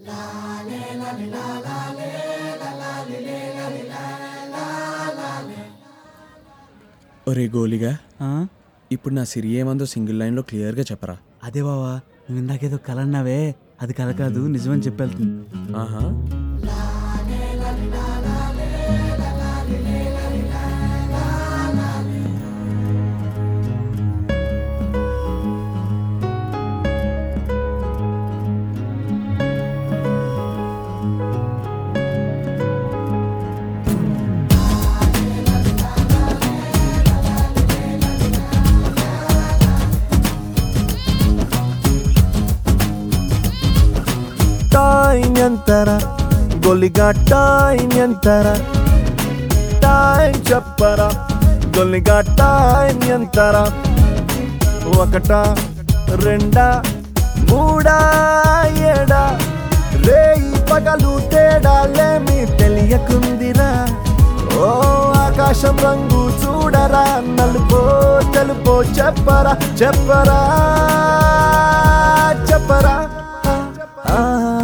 ఒరే గోలిగా ఆ? ఇప్పుడు నా సిరి ఏమందో సింగిల్ లైన్లో క్లియర్గా చెప్పరా అదే బావా నువ్వు ఇందాకేదో కల అన్నావే అది కల కాదు నిజమని చెప్పేళ్తుంది ఆహా ಟೈಮ್ ಎಂತರ గొల్లిగా టైం ఎంతరా టైం చెప్పరా గొల్లిగా టైం ఎంతరా ఒకట రెండా మూడా ఏడా రేయి పగలు తేడాలేమి తెలియకుందిరా ఓ ఆకాశం రంగు చూడరా నలుపో తెలుపో చెప్పరా చెప్పరా చెప్పరా ఆ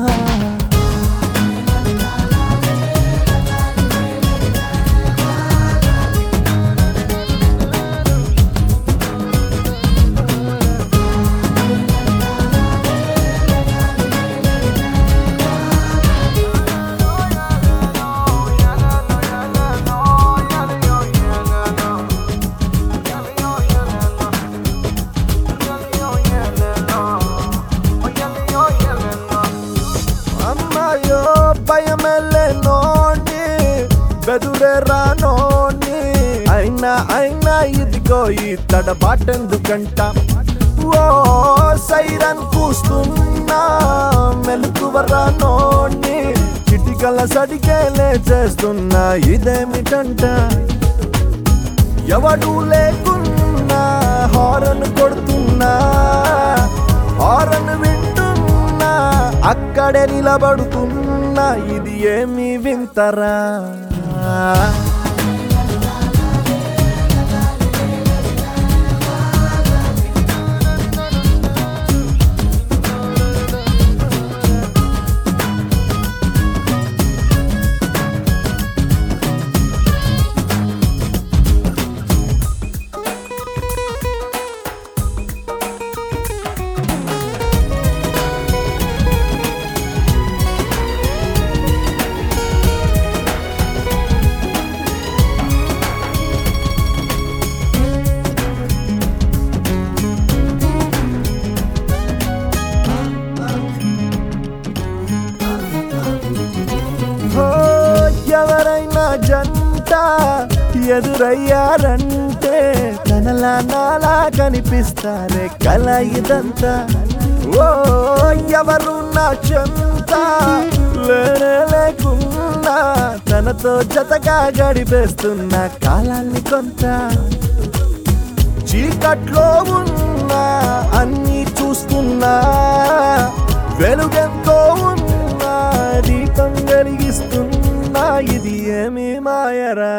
అమ్మాయో భయమెల్లే నోని బెదురే రానోని అయినా అయినా ఇదిగో ఈ తడబాటెందుకంట ఓ సైరన్ కూస్తున్నా మెలకువ రానోని చిటికల సడికేలే చేస్తున్నా ఇదేమిటంట ఎవడు లేకున్నా హారన్ కొడుతున్నా హారన్ వింటున్నా అక్కడే నిలబడుతున్నా ఇది ఏమి వింతరా ఓ, ఎవరైనా జంట ఎదురయ్యారంటే కనలా నాలా కనిపిస్తారే కల ఇదంతా ఓ ఎవరు నా చెంత లేనే లేకున్నా తనతో జతగా గడిపేస్తున్న కాలాన్ని కొంత చీకట్లో ఉన్నా అన్ని చూస్తున్నా వెలుగెంతో ఉన్నా దీపం వెలిగిస్తున్నా ఇది ఏమి మాయరా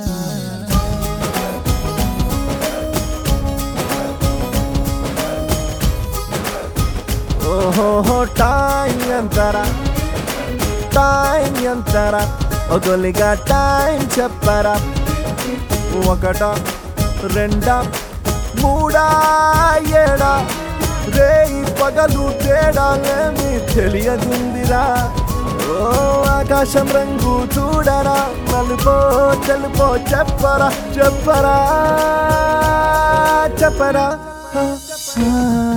ఓహో టైం ఎంతరా టైం ఎంతరా ఒకలిగా టైం చెప్పరా ఒకట రెండా మూడా ఏడా రేయి పగలు తేడాలేమి తెలియదుందిరా ఓ ఆకాశం రంగు చూడరా నలుపో తెలుపో చెప్పరా చెప్పరా చెప్పరా ఆ, ఆ.